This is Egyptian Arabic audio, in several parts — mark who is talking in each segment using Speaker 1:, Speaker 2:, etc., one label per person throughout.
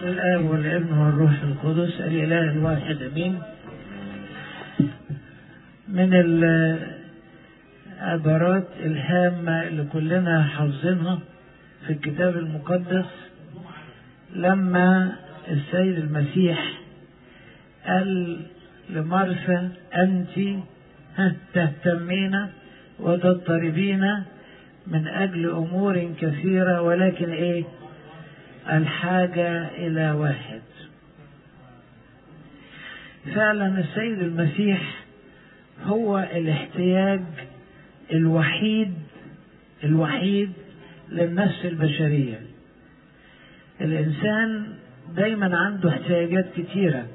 Speaker 1: الآب والابن والروح القدس الإله الواحد أمين من العبارات الهامة اللي كلنا حافظينها في الكتاب المقدس لما السيد المسيح قال لمرثا أنت تهتمين وتضطربين من أجل أمور كثيرة ولكن إيه الحاجة إلى واحد فعلا السيد المسيح هو الاحتياج الوحيد الوحيد للنفس البشرية الإنسان دايما عنده احتياجات كتيرة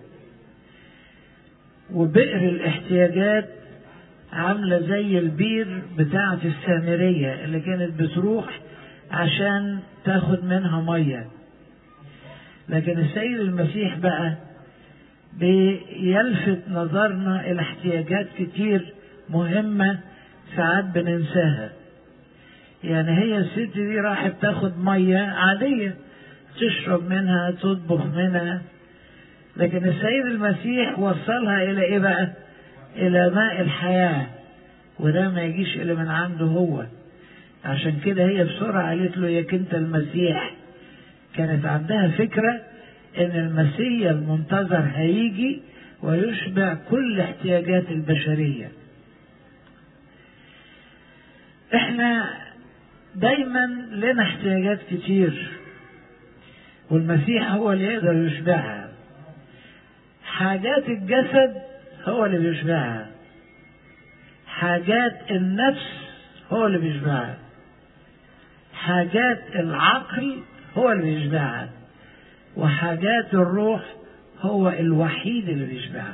Speaker 1: وبئر الاحتياجات عاملة زي البير بتاعة السامرية اللي كانت بتروح عشان تاخد منها مية لكن السيد المسيح بقى بيلفت نظرنا إلى احتياجات كتير مهمة ساعات بننساها يعني هي الست دي راحت تاخد مية عادية تشرب منها تطبخ منها لكن السيد المسيح وصلها إلى إيه بقى؟ إلى ماء الحياة وده ما يجيش إلا من عنده هو عشان كده هي بسرعة قالت له يا كنت المسيح كانت عندها فكرة إن المسيح المنتظر هيجي ويشبع كل احتياجات البشرية احنا دايما لنا احتياجات كتير والمسيح هو اللي يقدر يشبعها حاجات الجسد هو اللي بيشبعها حاجات النفس هو اللي بيشبعها حاجات العقل هو اللي بيشبعها وحاجات الروح هو الوحيد اللي بيشبعها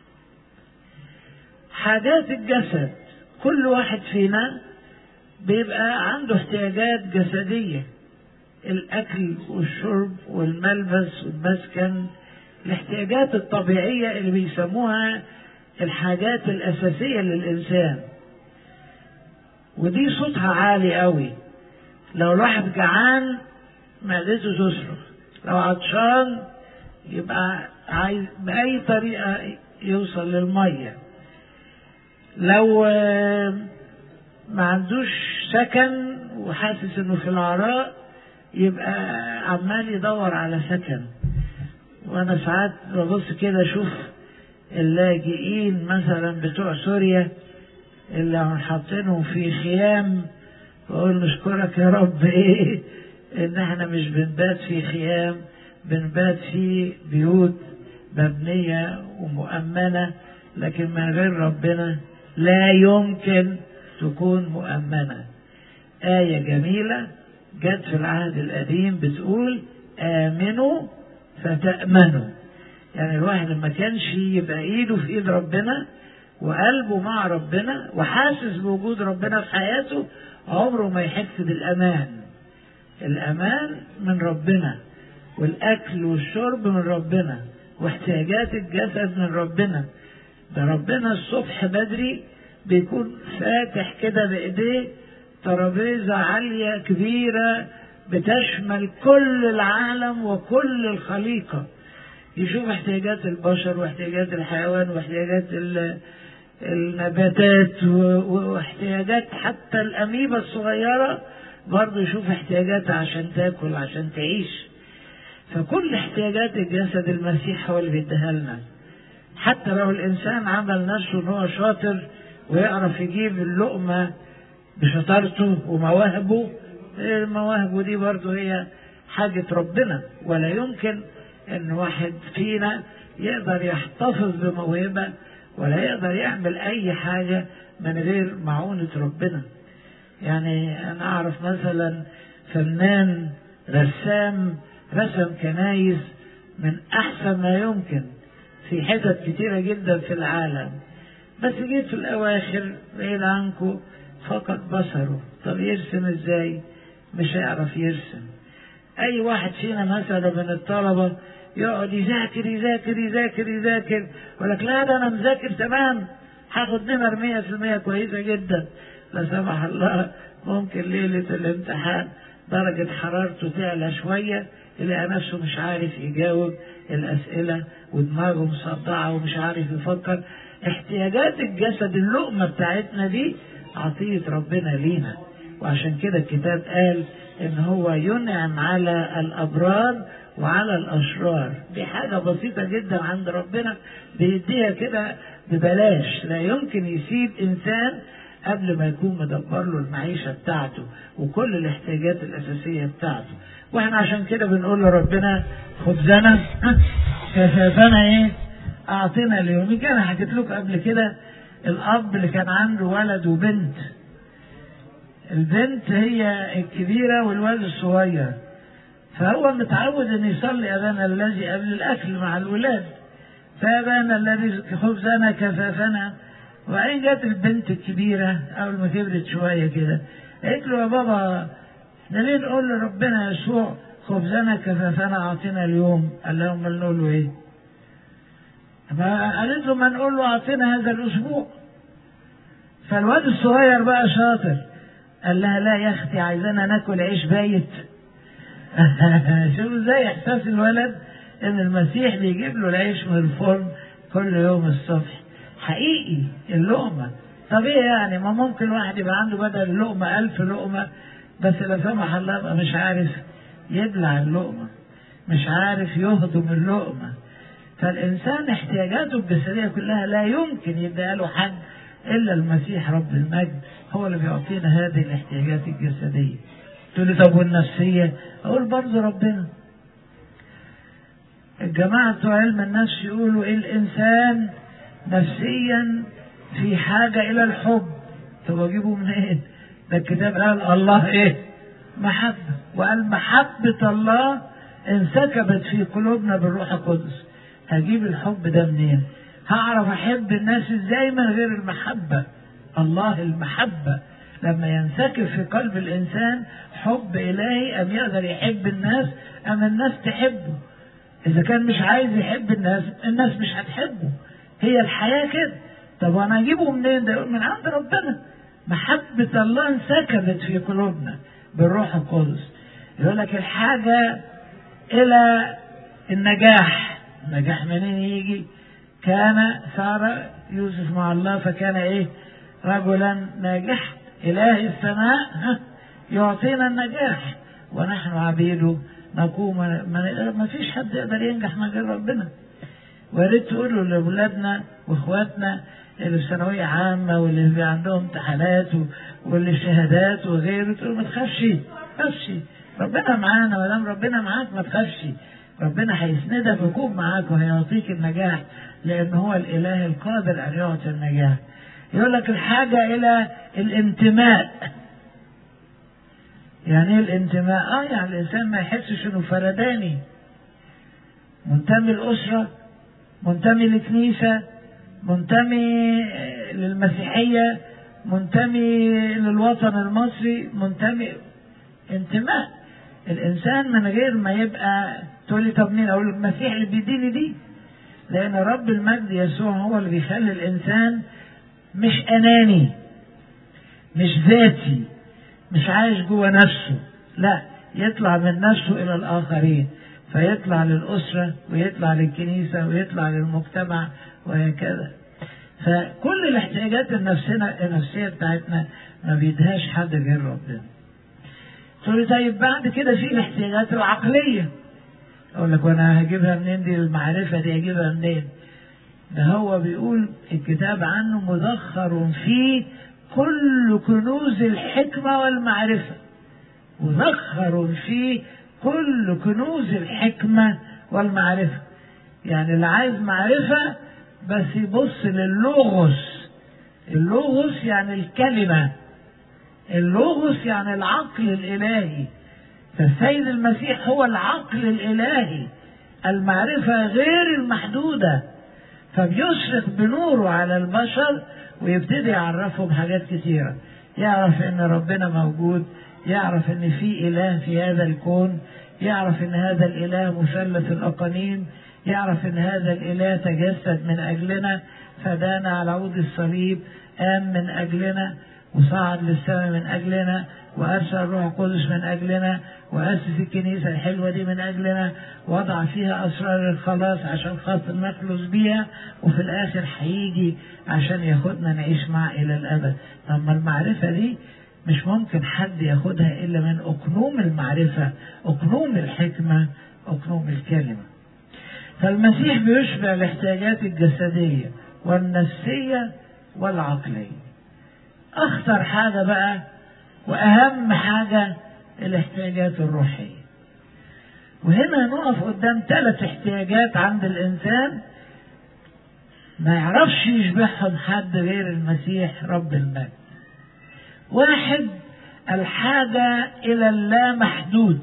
Speaker 1: حاجات الجسد كل واحد فينا بيبقى عنده احتياجات جسدية الأكل والشرب والملبس والمسكن الاحتياجات الطبيعية اللي بيسموها الحاجات الأساسية للإنسان ودي صوتها عالي قوي لو الواحد جعان معدته تصرخ لو عطشان يبقى عايز بأي طريقة يوصل للمية لو ما عندوش سكن وحاسس انه في العراء يبقى عمال يدور على سكن وانا ساعات ببص كده اشوف اللاجئين مثلا بتوع سوريا اللي حاطينهم في خيام واقول نشكرك يا رب ايه ان احنا مش بنبات في خيام بنبات في بيوت مبنية ومؤمنة لكن من غير ربنا لا يمكن تكون مؤمنة آية جميلة جت في العهد القديم بتقول آمنوا فتأمنوا يعني الواحد ما كانش يبقى ايده في ايد ربنا وقلبه مع ربنا وحاسس بوجود ربنا في حياته عمره ما يحس بالامان الامان من ربنا والاكل والشرب من ربنا واحتياجات الجسد من ربنا ده ربنا الصبح بدري بيكون فاتح كده بايديه ترابيزه عاليه كبيره بتشمل كل العالم وكل الخليقه يشوف احتياجات البشر واحتياجات الحيوان واحتياجات النباتات واحتياجات حتى الأميبة الصغيرة برضه يشوف احتياجاتها عشان تاكل عشان تعيش فكل احتياجات الجسد المسيح هو اللي بيديها لنا حتى لو الإنسان عمل نفسه إن هو شاطر ويعرف يجيب اللقمة بشطارته ومواهبه مواهبه دي برضه هي حاجة ربنا ولا يمكن ان واحد فينا يقدر يحتفظ بموهبة ولا يقدر يعمل اي حاجة من غير معونة ربنا يعني انا اعرف مثلا فنان رسام رسم كنايس من احسن ما يمكن في حتت كتيرة جدا في العالم بس جيت في الاواخر بعيد عنكم فقد بصره طب يرسم ازاي مش هيعرف يرسم اي واحد فينا مثلا من الطلبه يقعد يذاكر يذاكر يذاكر يذاكر يقول لك لا ده انا مذاكر تمام هاخد نمر 100% كويسه جدا لا سمح الله ممكن ليله الامتحان درجه حرارته تعلى شويه يلاقي نفسه مش عارف يجاوب الأسئلة ودماغه مصدعة ومش عارف يفكر احتياجات الجسد اللقمة بتاعتنا دي عطية ربنا لينا وعشان كده الكتاب قال ان هو ينعم على الابرار وعلى الاشرار دي حاجة بسيطة جدا عند ربنا بيديها كده ببلاش لا يمكن يسيب انسان قبل ما يكون مدبر له المعيشة بتاعته وكل الاحتياجات الأساسية بتاعته واحنا عشان كده بنقول لربنا خبزنا كفافنا ايه اعطينا اليوم يمكن انا حكيت لكم قبل كده الاب اللي كان عنده ولد وبنت البنت هي الكبيرة والولد الصغير فهو متعود ان يصلي ابانا الذي قبل الاكل مع الولاد فابانا الذي خبزنا كفافنا وبعدين جت البنت الكبيرة أول ما كبرت شوية كده قالت له يا بابا احنا ليه نقول لربنا يسوع خبزنا كفافنا أعطينا اليوم قال لهم نقول له إيه؟ قالت له ما نقول له أعطينا هذا الأسبوع فالواد الصغير بقى شاطر قال لها لا يا أختي عايزانا ناكل عيش بايت شوفوا ازاي إحساس الولد إن المسيح بيجيب له العيش من الفرن كل يوم الصبح حقيقي اللقمة طبيعي يعني ما ممكن واحد يبقى عنده بدل اللقمة ألف لقمة بس لا سمح الله يبقى مش عارف يبلع اللقمة مش عارف يهضم اللقمة فالإنسان احتياجاته الجسدية كلها لا يمكن يديها له حد إلا المسيح رب المجد هو اللي بيعطينا هذه الاحتياجات الجسدية تقول لي طب والنفسية أقول برضه ربنا الجماعة بتوع علم النفس يقولوا إيه الإنسان نفسيا في حاجة إلى الحب طب أجيبه منين؟ ده الكتاب قال الله إيه؟ محبة وقال محبة الله انسكبت في قلوبنا بالروح القدس هجيب الحب ده منين؟ هعرف أحب الناس إزاي من غير المحبة الله المحبة لما ينسكب في قلب الإنسان حب إلهي أم يقدر يحب الناس أم الناس تحبه إذا كان مش عايز يحب الناس الناس مش هتحبه هي الحياة كده طب وانا اجيبه منين ده يقول من عند ربنا محبة الله انسكبت في قلوبنا بالروح القدس يقول لك الحاجة إلى النجاح النجاح منين يجي كان صار يوسف مع الله فكان إيه رجلا ناجحا إله السماء يعطينا النجاح ونحن عبيده نقوم ما فيش حد يقدر ينجح من غير ربنا ويا ريت تقولوا لاولادنا واخواتنا اللي في ثانويه عامه واللي في عندهم امتحانات واللي شهادات وغيره تقولوا ما تخافش ما تخافش ربنا معانا ما دام ربنا معاك ما تخافش ربنا هيسندك ويكون معاك وهيعطيك النجاح لان هو الاله القادر ان يعطي النجاح يقول لك الحاجه الى الانتماء يعني ايه الانتماء اه يعني الانسان ما يحسش انه فرداني منتمي الاسره منتمي لكنيسة منتمي للمسيحية منتمي للوطن المصري منتمي انتماء الإنسان من غير ما يبقى تقول لي طب مين أقول المسيح اللي بيديني دي لأن رب المجد يسوع هو اللي بيخلي الإنسان مش أناني مش ذاتي مش عايش جوه نفسه لا يطلع من نفسه إلى الآخرين فيطلع للأسرة ويطلع للكنيسة ويطلع للمجتمع وهكذا فكل الاحتياجات النفسنا النفسية بتاعتنا ما بيدهاش حد غير ربنا تقول طيب بعد كده في الاحتياجات العقلية أقول لك وأنا هجيبها منين دي المعرفة دي هجيبها منين ده هو بيقول الكتاب عنه مذخر فيه كل كنوز الحكمة والمعرفة مذخر فيه كل كنوز الحكمة والمعرفة يعني اللي عايز معرفة بس يبص للوغوس اللوغوس يعني الكلمة اللوغوس يعني العقل الإلهي فالسيد المسيح هو العقل الإلهي المعرفة غير المحدودة فبيشرق بنوره على البشر ويبتدي يعرفهم حاجات كتيرة يعرف ان ربنا موجود يعرف ان في اله في هذا الكون يعرف ان هذا الاله مثلث الاقانيم يعرف ان هذا الاله تجسد من اجلنا فدانا على عود الصليب قام من اجلنا وصعد للسماء من أجلنا وأرسل الروح القدس من أجلنا وأسس الكنيسة الحلوة دي من أجلنا وضع فيها أسرار الخلاص عشان خاطر نخلص بيها وفي الآخر هيجي عشان ياخدنا نعيش معاه إلى الأبد طب ما المعرفة دي مش ممكن حد ياخدها إلا من أقنوم المعرفة أقنوم الحكمة أقنوم الكلمة فالمسيح بيشبع الاحتياجات الجسدية والنفسية والعقلية أخطر حاجة بقى وأهم حاجة الاحتياجات الروحية وهنا نقف قدام ثلاث احتياجات عند الإنسان ما يعرفش يشبعهم حد غير المسيح رب المجد واحد الحاجة إلى اللامحدود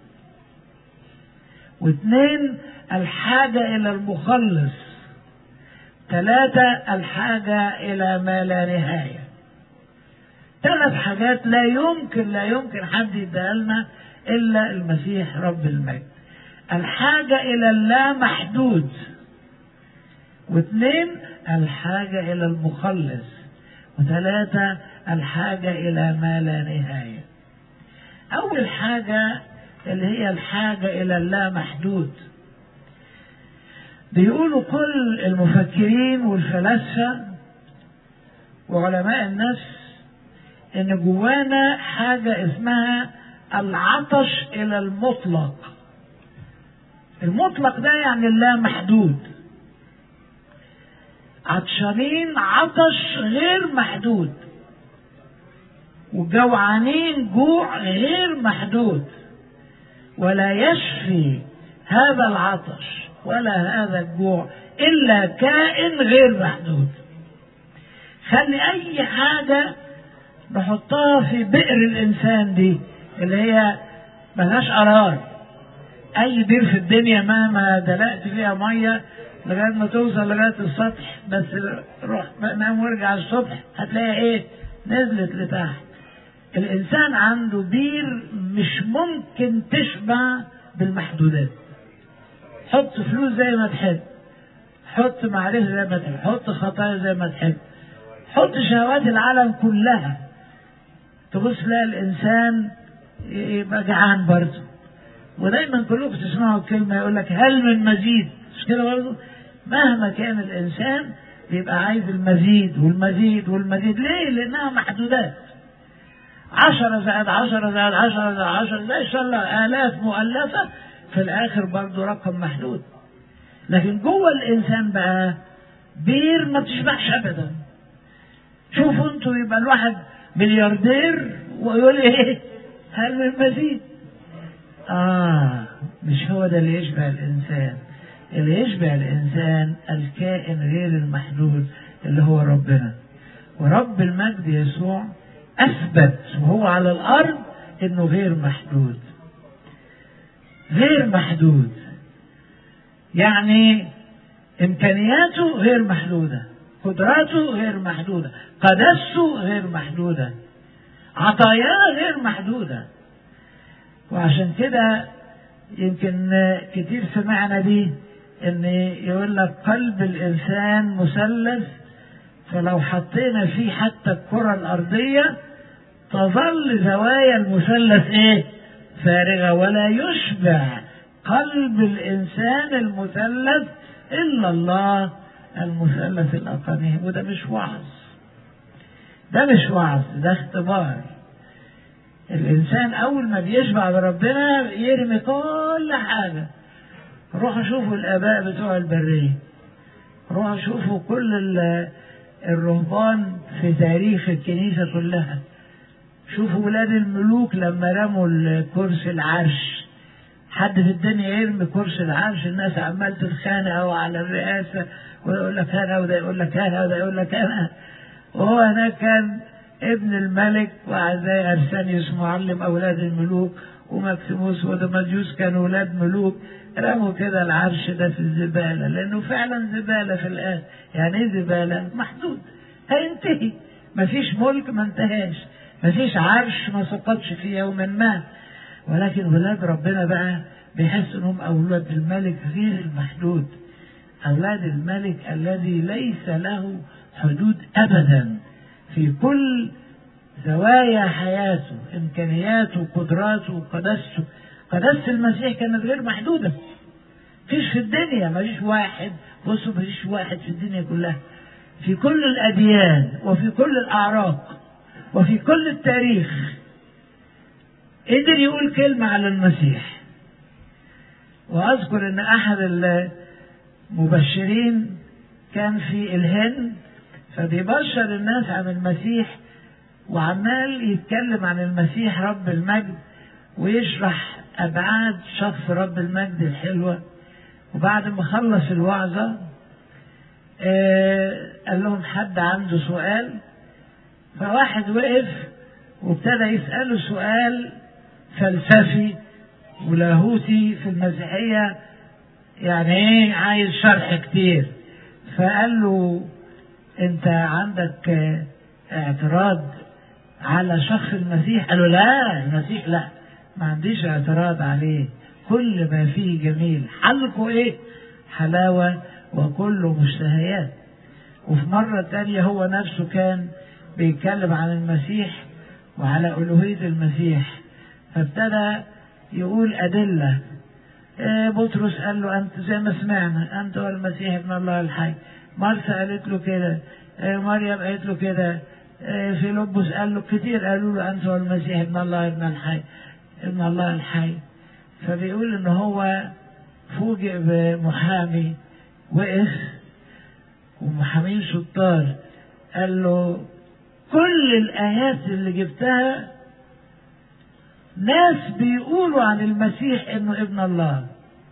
Speaker 1: واثنين الحاجة إلى المخلص ثلاثة الحاجة إلى ما لا نهاية ثلاث حاجات لا يمكن لا يمكن حد يديها لنا إلا المسيح رب المجد الحاجة إلى اللامحدود واثنين الحاجة إلى المخلص وثلاثة الحاجة إلى ما لا نهاية أول حاجة اللي هي الحاجة إلى اللامحدود بيقولوا كل المفكرين والفلاسفة وعلماء النفس ان جوانا حاجة اسمها العطش الى المطلق المطلق ده يعني اللامحدود عطشانين عطش غير محدود وجوعانين جوع غير محدود ولا يشفي هذا العطش ولا هذا الجوع إلا كائن غير محدود خلي أي حاجة نحطها في بئر الإنسان دي اللي هي ملهاش قرار أي بير في الدنيا مهما دلقت فيها مية لغاية ما توصل لغاية السطح بس روح نام وارجع الصبح هتلاقي ايه نزلت لتحت الإنسان عنده بير مش ممكن تشبع بالمحدودات حط فلوس زي ما تحب حط معرفة زي ما تحب حط خطايا زي ما تحب حط شهوات العالم كلها تبص تلاقي الإنسان يبقى جعان برضه ودايما كلكم تسمعوا الكلمة يقول لك هل من مزيد مش كده برضه مهما كان الإنسان بيبقى عايز المزيد والمزيد والمزيد ليه؟ لأنها محدودات عشرة زائد عشرة زائد عشرة زائد عشرة زي إن شاء الله آلاف مؤلفة في الآخر برضه رقم محدود لكن جوه الإنسان بقى بير ما بتشبعش أبدا شوفوا انتوا يبقى الواحد ملياردير ويقول ايه هل من مزيد اه مش هو ده اللي يشبع الانسان اللي يشبع الانسان الكائن غير المحدود اللي هو ربنا ورب المجد يسوع اثبت وهو على الارض انه غير محدود غير محدود يعني امكانياته غير محدوده قدراته غير محدودة قدسته غير محدودة عطاياه غير محدودة وعشان كده يمكن كتير سمعنا دي ان يقول لك قلب الانسان مثلث فلو حطينا فيه حتى الكرة الارضية تظل زوايا المثلث ايه فارغة ولا يشبع قلب الانسان المثلث الا الله المثلث الأقانيم وده مش وعظ ده مش وعظ ده اختبار الإنسان أول ما بيشبع بربنا يرمي كل حاجة روحوا شوفوا الآباء بتوع البرية روحوا شوفوا كل الرهبان في تاريخ الكنيسة كلها شوفوا ولاد الملوك لما رموا الكرسي العرش حد في الدنيا يرمي كرسي العرش الناس عمال تتخانق على الرئاسة ويقول لك انا وده يقول لك انا وده يقول لك انا وهو هناك كان ابن الملك وزي ارسانيوس معلم اولاد الملوك ومكسيموس ودمجيوس كانوا ولاد ملوك رموا كده العرش ده في الزباله لانه فعلا زباله في الاخر يعني ايه زباله؟ محدود هينتهي مفيش ملك ما انتهاش مفيش عرش ما سقطش في يوم ما ولكن ولاد ربنا بقى بيحس انهم اولاد الملك غير المحدود أولاد الملك الذي ليس له حدود أبدا في كل زوايا حياته إمكانياته قدراته وقداسته قداسة المسيح كانت غير محدودة فيش في الدنيا مفيش واحد بصوا مفيش واحد في الدنيا كلها في كل الأديان وفي كل الأعراق وفي كل التاريخ قدر يقول كلمة على المسيح وأذكر أن أحد المبشرين كان في الهند فبيبشر الناس عن المسيح وعمال يتكلم عن المسيح رب المجد ويشرح أبعاد شخص رب المجد الحلوة وبعد ما خلص الوعظة آه قال لهم حد عنده سؤال فواحد وقف وابتدى يسأله سؤال فلسفي ولاهوتي في المسيحية يعني ايه عايز شرح كتير فقال له انت عندك اه اعتراض على شخص المسيح قال له لا المسيح لا ما عنديش اعتراض عليه كل ما فيه جميل حلقه ايه حلاوة وكله مشتهيات وفي مرة تانية هو نفسه كان بيتكلم عن المسيح وعلى ألوهية المسيح فابتدى يقول أدلة إيه بطرس قال له أنت زي ما سمعنا أنت هو المسيح ابن الله الحي مرثا قالت له كده إيه مريم قالت له كده إيه فيلبس قال له كتير قالوا له أنت هو المسيح ابن الله ابن الحي ابن الله الحي فبيقول إن هو فوجئ بمحامي وقف ومحامين شطار قال له كل الآيات اللي جبتها ناس بيقولوا عن المسيح انه ابن الله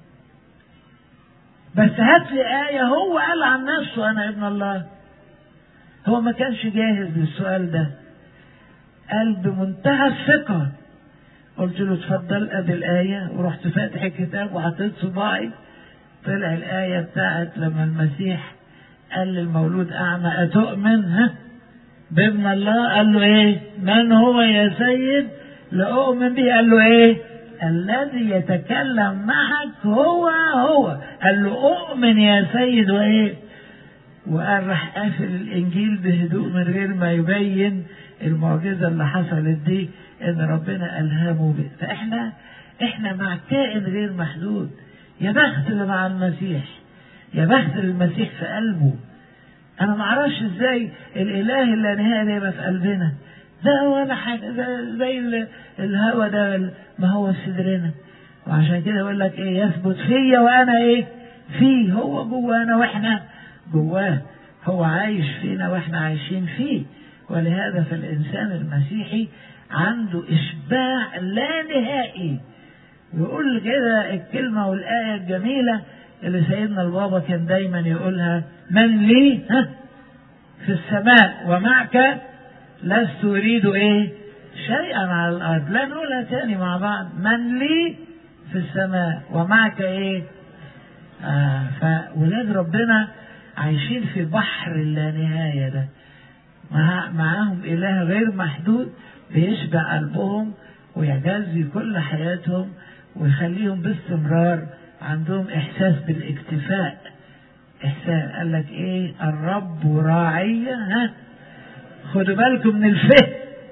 Speaker 1: بس هات لي آية هو قال عن نفسه أنا ابن الله هو ما كانش جاهز للسؤال ده قال بمنتهى الثقة قلت له اتفضل ادي الآية ورحت فاتح الكتاب وحطيت صباعي طلع الآية بتاعت لما المسيح قال للمولود أعمى أتؤمن ها بابن الله قال له إيه من هو يا سيد لأؤمن به قال له إيه الذي يتكلم معك هو هو قال له أؤمن يا سيد وإيه وقال راح قافل الإنجيل بهدوء من غير ما يبين المعجزة اللي حصلت دي إن ربنا ألهمه به فإحنا إحنا مع كائن غير محدود يا بخت اللي مع المسيح يا بخت المسيح في قلبه أنا ما أعرفش إزاي الإله اللي نهائي ده يبقى في قلبنا ده ولا حاجة ده زي الهوى ده ما هو في صدرنا وعشان كده يقول لك إيه يثبت فيا وأنا إيه فيه هو جوانا وإحنا جواه هو عايش فينا وإحنا عايشين فيه ولهذا فالإنسان المسيحي عنده إشباع لا نهائي يقول كده الكلمة والآية الجميلة اللي سيدنا البابا كان دايما يقولها من لي ها في السماء ومعك لست أريد إيه شيئا على الأرض لا نقولها تاني مع بعض من لي في السماء ومعك إيه آه فولاد ربنا عايشين في بحر اللانهاية ده مع معاهم إله غير محدود بيشبع قلبهم ويجزي كل حياتهم ويخليهم باستمرار عندهم إحساس بالاكتفاء إحساس قال لك إيه الرب راعية ها خدوا بالكم من الفه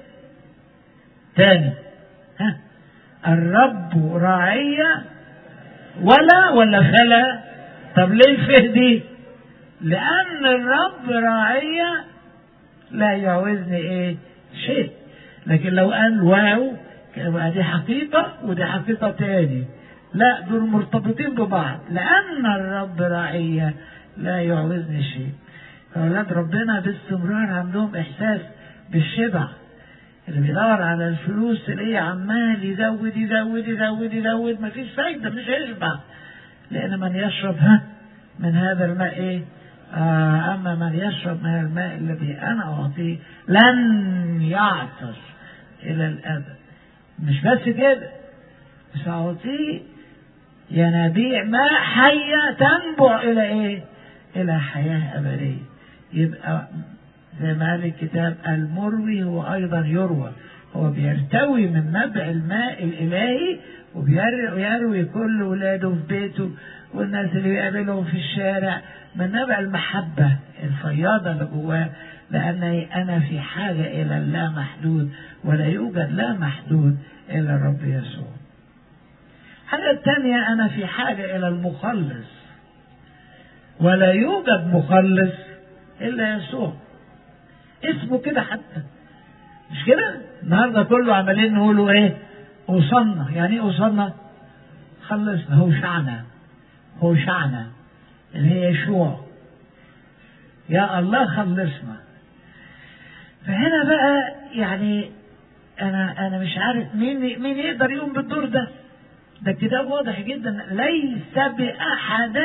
Speaker 1: تاني ها الرب راعية ولا ولا فلا طب ليه الفه دي لأن الرب راعية لا يعوزني إيه شيء لكن لو قال واو يبقى دي حقيقة ودي حقيقة تاني لا دول مرتبطين ببعض لأن الرب راعية لا يعوزني شيء فأولاد ربنا باستمرار عندهم إحساس بالشبع اللي بيدور على الفلوس تلاقيه عمال يزود يزود يزود يزود مفيش فايدة مش هيشبع لأن من يشرب ها من هذا الماء إيه آه أما من يشرب من الماء الذي أنا أعطيه لن يعطش إلى الأبد مش بس كده بس أعطيه ينابيع ماء حية تنبع إلى إيه؟ إلى حياة أبدية يبقى زي ما قال الكتاب المروي هو أيضا يروى هو بيرتوي من نبع الماء الإلهي وبيروي كل ولاده في بيته والناس اللي بيقابلهم في الشارع من نبع المحبة الفياضة اللي جواه لأني أنا في حاجة إلى اللا محدود ولا يوجد لا محدود إلا الرب يسوع الحاجة الثانية أنا في حاجة إلى المخلص ولا يوجد مخلص إلا يسوع اسمه كده حتى مش كده النهارده كله عمالين نقولوا ايه وصلنا يعني ايه وصلنا خلصنا هو شعنا هو شعنا اللي هي يشوع يا الله خلصنا فهنا بقى يعني انا انا مش عارف مين مين يقدر يقوم بالدور ده ده الكتاب واضح جدا ليس باحد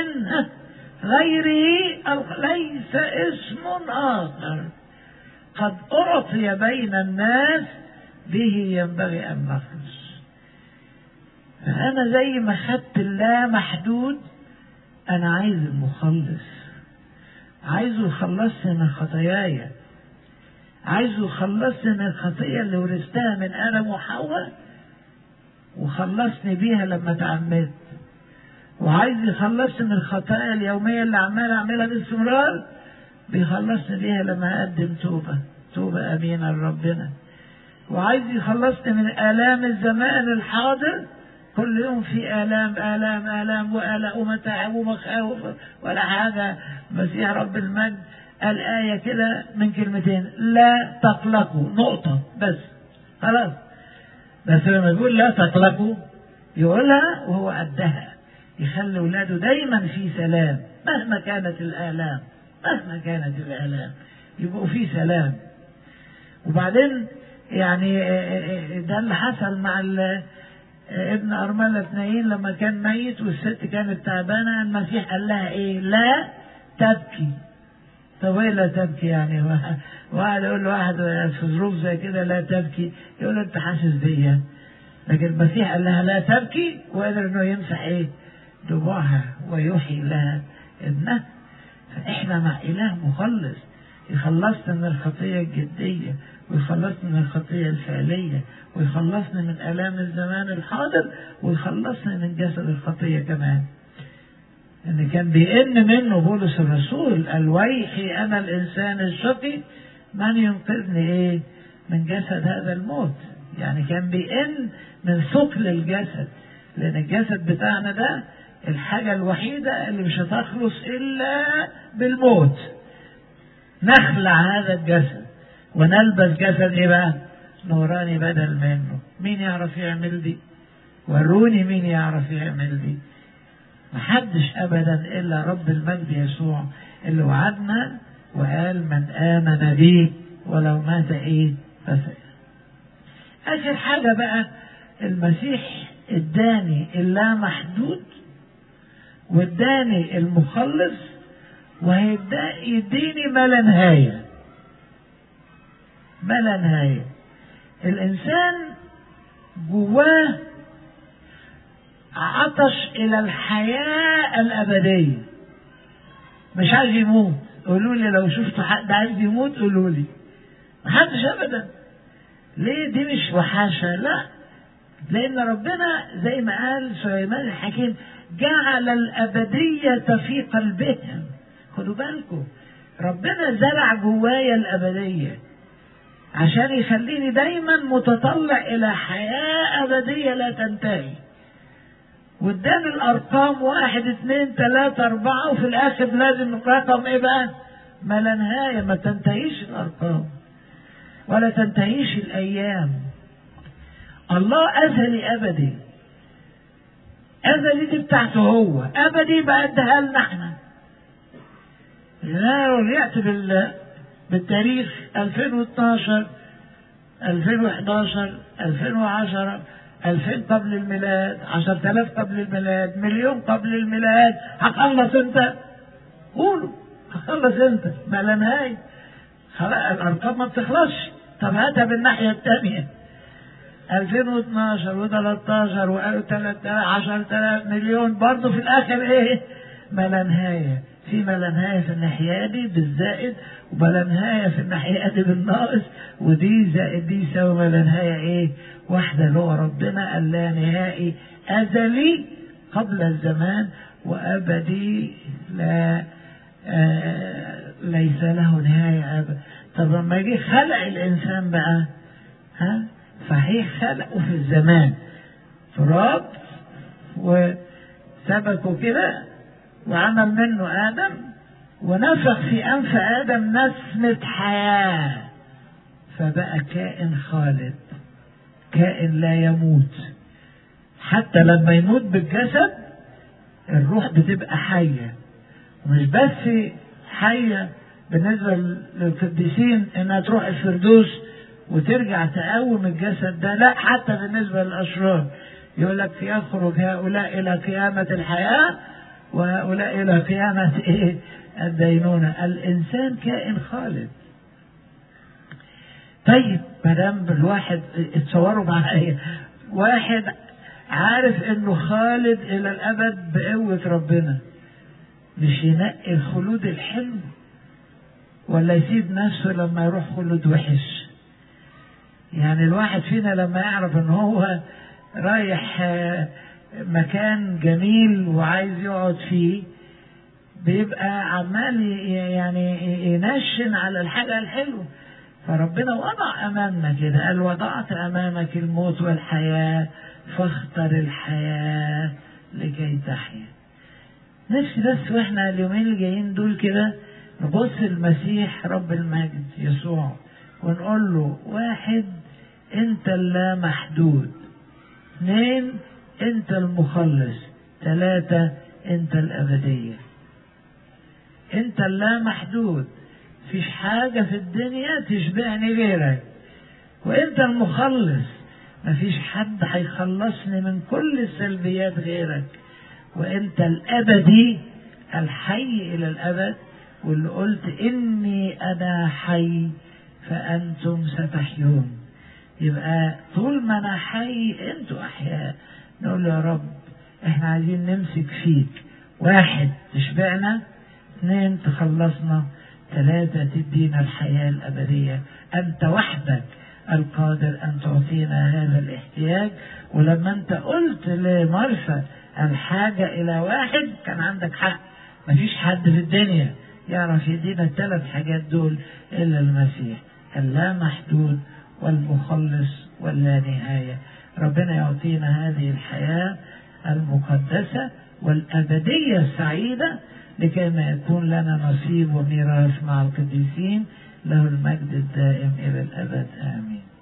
Speaker 1: غيره ليس اسم اخر قد اعطي بين الناس به ينبغي ان نخلص فانا زي ما خدت اللا محدود انا عايز المخلص عايزه يخلصني من خطاياي عايزه يخلصني من الخطية اللي ورثتها من آدم وحواء وخلصني بيها لما تعمدت وعايز يخلصني من الخطايا اليومية اللي عمال أعملها باستمرار بيخلصني بيها لما أقدم توبة توبة أمينة لربنا وعايز يخلصني من آلام الزمان الحاضر كل يوم في آلام آلام آلام وآلاء ومتاعب ومخاوف ولا حاجة مسيح رب المجد قال آية كده من كلمتين لا تقلقوا نقطة بس خلاص بس لما يقول لا تقلقوا يقولها وهو قدها يخلي ولاده دايما في سلام مهما كانت الآلام مهما كانت الآلام يبقوا في سلام وبعدين يعني ده اللي حصل مع ابن أرملة اثنين لما كان ميت والست كانت تعبانة المسيح قال لها ايه لا تبكي طب ايه لا تبكي يعني واحد يقول له واحد في ظروف زي كده لا تبكي يقول له انت حاسس بيا لكن المسيح قال لها لا تبكي وقدر انه يمسح ايه دموعها ويحيي لها ابنها فاحنا مع اله مخلص يخلصنا من الخطية الجدية ويخلصنا من الخطية الفعلية ويخلصنا من آلام الزمان الحاضر ويخلصنا من جسد الخطية كمان ان كان بيئن منه بولس الرسول الويحي انا الانسان الشقي من ينقذني ايه من جسد هذا الموت يعني كان بيئن من ثقل الجسد لان الجسد بتاعنا ده الحاجة الوحيدة اللي مش هتخلص الا بالموت نخلع هذا الجسد ونلبس جسد ايه بقى نوراني بدل منه مين يعرف يعمل دي وروني مين يعرف يعمل دي محدش ابدا الا رب المجد يسوع اللي وعدنا وقال من امن بي ولو مات ايه فسد اخر حاجة بقى المسيح اداني اللا محدود واداني المخلص وهيديني ما لا نهاية ما لا نهاية الإنسان جواه عطش إلى الحياة الأبدية مش عايز يموت قولوا لي لو شفتوا حد عايز يموت قولوا لي محدش أبدا ليه دي مش وحاشة لا لأن ربنا زي ما قال سليمان الحكيم جعل الأبدية في قلبهم خدوا بالكم ربنا زرع جوايا الأبدية عشان يخليني دايما متطلع إلى حياة أبدية لا تنتهي واداني الأرقام واحد اثنين ثلاثة أربعة وفي الآخر لازم الرقم إيه بقى؟ ما لا نهاية ما تنتهيش الأرقام ولا تنتهيش الأيام الله أزلي أبدي أزلي دي بتاعته هو أبدي بأدها لنا احنا أنا رجعت بال بالتاريخ 2012 2011 2010 2000 قبل الميلاد 10000 قبل الميلاد مليون قبل الميلاد هخلص انت قولوا هخلص انت ما لا نهاية خلاص الارقام ما بتخلصش طب هاتها بالناحية الثانية 2012 و13 و 10000 مليون برضه في الاخر ايه ما لا نهايه في ما لا نهايه في الناحيه دي بالزائد وما لا نهايه في الناحيه دي بالناقص ودي زائد دي يساوي ما لا نهايه ايه واحده اللي هو ربنا اللا نهائي ازلي قبل الزمان وابدي لا آه ليس له نهايه ابدا طب لما جه خلق الإنسان بقى ها صحيح خلقه في الزمان تراب وسبكه كده وعمل منه آدم ونفخ في أنف آدم نسمة حياة فبقى كائن خالد كائن لا يموت حتى لما يموت بالجسد الروح بتبقى حية مش بس حية بالنسبة للقديسين انها تروح الفردوس وترجع تقوم الجسد ده لا حتى بالنسبة للأشرار يقول لك يخرج هؤلاء إلى قيامة الحياة وهؤلاء إلى قيامة إيه الدينونة الإنسان كائن خالد طيب ما دام الواحد اتصوروا معايا واحد عارف انه خالد الى الابد بقوة ربنا مش ينقي الخلود الحلو ولا يسيب نفسه لما يروح خلود وحش يعني الواحد فينا لما يعرف ان هو رايح مكان جميل وعايز يقعد فيه بيبقى عمال يعني ينشن على الحاجة الحلوة فربنا وضع أمامنا كده قال وضعت أمامك الموت والحياة فاختر الحياة لكي تحيا نفسي بس واحنا اليومين الجايين دول كده نبص المسيح رب المجد يسوع ونقول له واحد انت اللا محدود اثنين انت المخلص ثلاثة انت الابدية انت اللا محدود فيش حاجة في الدنيا تشبعني غيرك وانت المخلص مفيش حد هيخلصني من كل السلبيات غيرك وانت الابدي الحي الى الابد واللي قلت اني انا حي فانتم ستحيون يبقى طول ما انا حي انتوا احياء نقول له يا رب احنا عايزين نمسك فيك واحد تشبعنا اثنين تخلصنا ثلاثة تدينا الحياة الأبدية أنت وحدك القادر أن تعطينا هذا الاحتياج ولما أنت قلت لمرفى الحاجة إلى واحد كان عندك حق مفيش حد في الدنيا يعرف يدينا الثلاث حاجات دول إلا المسيح اللا محدود والمخلص واللا نهاية ربنا يعطينا هذه الحياة المقدسة والأبدية السعيدة لكي ما يكون لنا نصيب وميراث مع القديسين له المجد الدائم إلى الأبد آمين